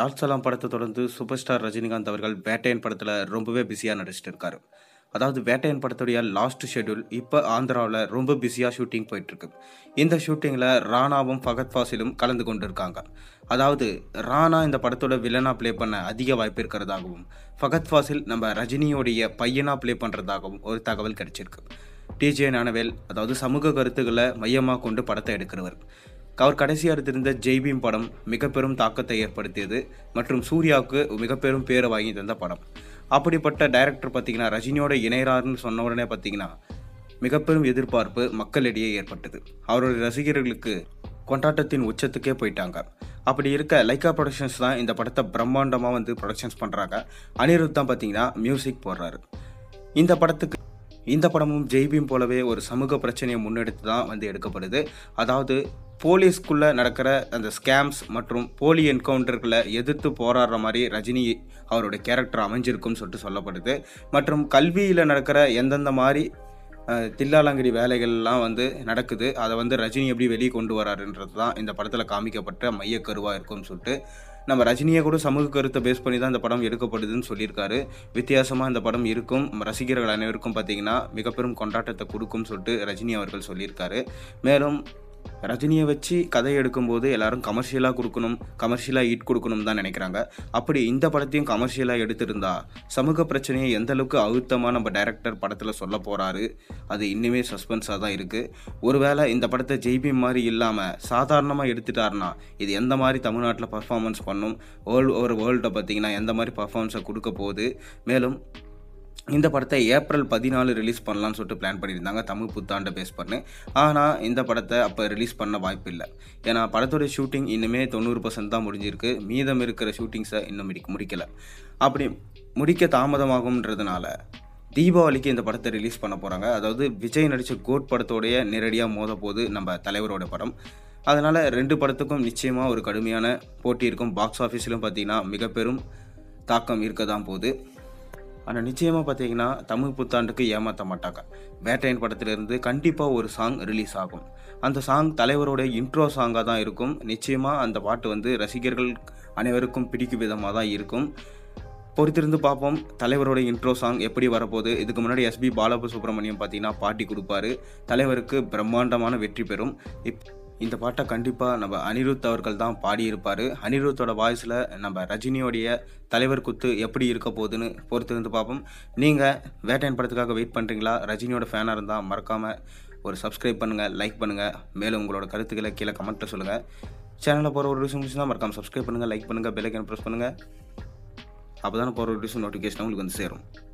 லால் சலாம் படத்தை தொடர்ந்து சூப்பர் ஸ்டார் ரஜினிகாந்த் அவர்கள் வேட்டையன் படத்தில் ரொம்பவே பிஸியாக நடிச்சிட்டு இருக்காரு அதாவது வேட்டையன் படத்துடைய லாஸ்ட் ஷெட்யூல் இப்போ ஆந்திராவில் ரொம்ப பிஸியாக ஷூட்டிங் போயிட்டுருக்கு இந்த ஷூட்டிங்கில் ராணாவும் ஃபகத் ஃபாசிலும் கலந்து கொண்டு இருக்காங்க அதாவது ராணா இந்த படத்தோட வில்லனாக ப்ளே பண்ண அதிக வாய்ப்பு இருக்கிறதாகவும் ஃபகத் ஃபாசில் நம்ம ரஜினியோடைய பையனாக ப்ளே பண்ணுறதாகவும் ஒரு தகவல் கிடைச்சிருக்கு டிஜே ஞானவேல் அதாவது சமூக கருத்துக்களை மையமாக கொண்டு படத்தை எடுக்கிறவர் அவர் கடைசியாக எடுத்திருந்த ஜெய்பீம் படம் மிக பெரும் தாக்கத்தை ஏற்படுத்தியது மற்றும் சூர்யாவுக்கு மிக பெரும் பேரை வாங்கி தந்த படம் அப்படிப்பட்ட டைரக்டர் பார்த்தீங்கன்னா ரஜினியோட இணையறாருன்னு சொன்ன உடனே பார்த்தீங்கன்னா மிக பெரும் எதிர்பார்ப்பு மக்களிடையே ஏற்பட்டது அவருடைய ரசிகர்களுக்கு கொண்டாட்டத்தின் உச்சத்துக்கே போயிட்டாங்க அப்படி இருக்க லைக்கா ப்ரொடக்ஷன்ஸ் தான் இந்த படத்தை பிரம்மாண்டமாக வந்து ப்ரொடக்ஷன்ஸ் பண்ணுறாங்க அனிருத் தான் பார்த்தீங்கன்னா மியூசிக் போடுறாரு இந்த படத்துக்கு இந்த படமும் ஜெய்பீம் போலவே ஒரு சமூக பிரச்சனையை முன்னெடுத்து தான் வந்து எடுக்கப்படுது அதாவது போலீஸ்க்குள்ளே நடக்கிற அந்த ஸ்கேம்ஸ் மற்றும் போலி என்கவுண்டர்களை எதிர்த்து போராடுற மாதிரி ரஜினி அவருடைய கேரக்டர் அமைஞ்சிருக்கும்னு சொல்லிட்டு சொல்லப்படுது மற்றும் கல்வியில் நடக்கிற எந்தெந்த மாதிரி அஹ், தில்லாலங்கடி வேலைகள்லாம் வந்து நடக்குது அதை வந்து ரஜினி எப்படி வெளியே கொண்டு வராருன்றது தான் இந்த படத்தில் காமிக்கப்பட்ட மையக்கருவாக இருக்கும்னு சொல்லிட்டு நம்ம ரஜினியை கூட சமூக கருத்தை பேஸ் பண்ணி தான் இந்த படம் எடுக்கப்படுதுன்னு சொல்லியிருக்காரு வித்தியாசமாக இந்த படம் இருக்கும் ரசிகர்கள் அனைவருக்கும் பார்த்தீங்கன்னா மிக பெரும் கொண்டாட்டத்தை கொடுக்கும்னு சொல்லிட்டு ரஜினி அவர்கள் சொல்லியிருக்காரு மேலும் ரஜினியை வச்சு கதை எடுக்கும்போது எல்லாரும் கமர்ஷியலாக கொடுக்கணும் கமர்ஷியலாக ஈட் கொடுக்கணும் தான் நினைக்கிறாங்க அப்படி இந்த படத்தையும் கமர்ஷியலாக எடுத்திருந்தா சமூக பிரச்சனையை எந்த அளவுக்கு அழுத்தமாக நம்ம டைரக்டர் படத்தில் சொல்ல போகிறாரு அது இன்னுமே சஸ்பென்ஸாக தான் இருக்குது ஒருவேளை இந்த படத்தை ஜெய்பி மாதிரி இல்லாமல் சாதாரணமாக எடுத்துட்டாருன்னா இது எந்த மாதிரி தமிழ்நாட்டில் பர்ஃபார்மன்ஸ் பண்ணும் வேர்ல்டு ஒரு வேர்ல்டை பார்த்தீங்கன்னா எந்த மாதிரி பர்ஃபார்மன்ஸை கொடுக்க போகுது மேலும் இந்த படத்தை ஏப்ரல் பதினாலு ரிலீஸ் பண்ணலாம்னு சொல்லிட்டு பிளான் பண்ணியிருந்தாங்க தமிழ் புத்தாண்டை பேஸ் பண்ணி ஆனால் இந்த படத்தை அப்போ ரிலீஸ் பண்ண வாய்ப்பு இல்லை ஏன்னா படத்தோட ஷூட்டிங் இன்னுமே தொண்ணூறு பர்சன்ட் தான் முடிஞ்சிருக்கு மீதம் இருக்கிற ஷூட்டிங்ஸை இன்னும் முடிக்க முடிக்கல அப்படி முடிக்க தாமதமாகும்ன்றதுனால தீபாவளிக்கு இந்த படத்தை ரிலீஸ் பண்ண போகிறாங்க அதாவது விஜய் நடித்த கோட் படத்தோடைய நேரடியாக மோத போது நம்ம தலைவரோட படம் அதனால் ரெண்டு படத்துக்கும் நிச்சயமாக ஒரு கடுமையான போட்டி இருக்கும் பாக்ஸ் ஆஃபீஸிலும் பார்த்தீங்கன்னா மிக பெரும் தாக்கம் இருக்க தான் போகுது ஆனால் நிச்சயமாக பார்த்தீங்கன்னா தமிழ் புத்தாண்டுக்கு ஏமாற்ற மாட்டாங்க வேட்டையன் படத்திலிருந்து கண்டிப்பாக ஒரு சாங் ரிலீஸ் ஆகும் அந்த சாங் தலைவரோட இன்ட்ரோ சாங்காக தான் இருக்கும் நிச்சயமாக அந்த பாட்டு வந்து ரசிகர்கள் அனைவருக்கும் பிடிக்கும் விதமாக தான் இருக்கும் பொறுத்திருந்து பார்ப்போம் தலைவரோட இன்ட்ரோ சாங் எப்படி வரப்போகுது இதுக்கு முன்னாடி எஸ்பி பாலபு சுப்ரமணியம் பார்த்தீங்கன்னா பாட்டி கொடுப்பாரு தலைவருக்கு பிரம்மாண்டமான வெற்றி பெறும் இப் இந்த பாட்டை கண்டிப்பாக நம்ம அனிருத் அவர்கள் தான் பாடியிருப்பார் அனிருத்தோட வாய்ஸில் நம்ம ரஜினியோடைய தலைவர் குத்து எப்படி இருக்க போகுதுன்னு பொறுத்திருந்து பார்ப்போம் நீங்கள் வேட்டையன் படத்துக்காக வெயிட் பண்ணுறீங்களா ரஜினியோட ஃபேனாக இருந்தால் மறக்காமல் ஒரு சப்ஸ்கிரைப் பண்ணுங்கள் லைக் பண்ணுங்கள் மேலும் உங்களோட கருத்துக்களை கீழே கமெண்ட்டில் சொல்லுங்கள் சேனலில் போகிற ஒரு விஷயம் தான் மறக்காமல் சப்ஸ்கிரைப் பண்ணுங்கள் லைக் பண்ணுங்கள் பெல்லைக்கன் ப்ரெஸ் பண்ணுங்கள் அப்போ தானே போகிற ஒரு விஷயம் நோட்டிஃபிகேஷன் உங்களுக்கு வந்து சேரும்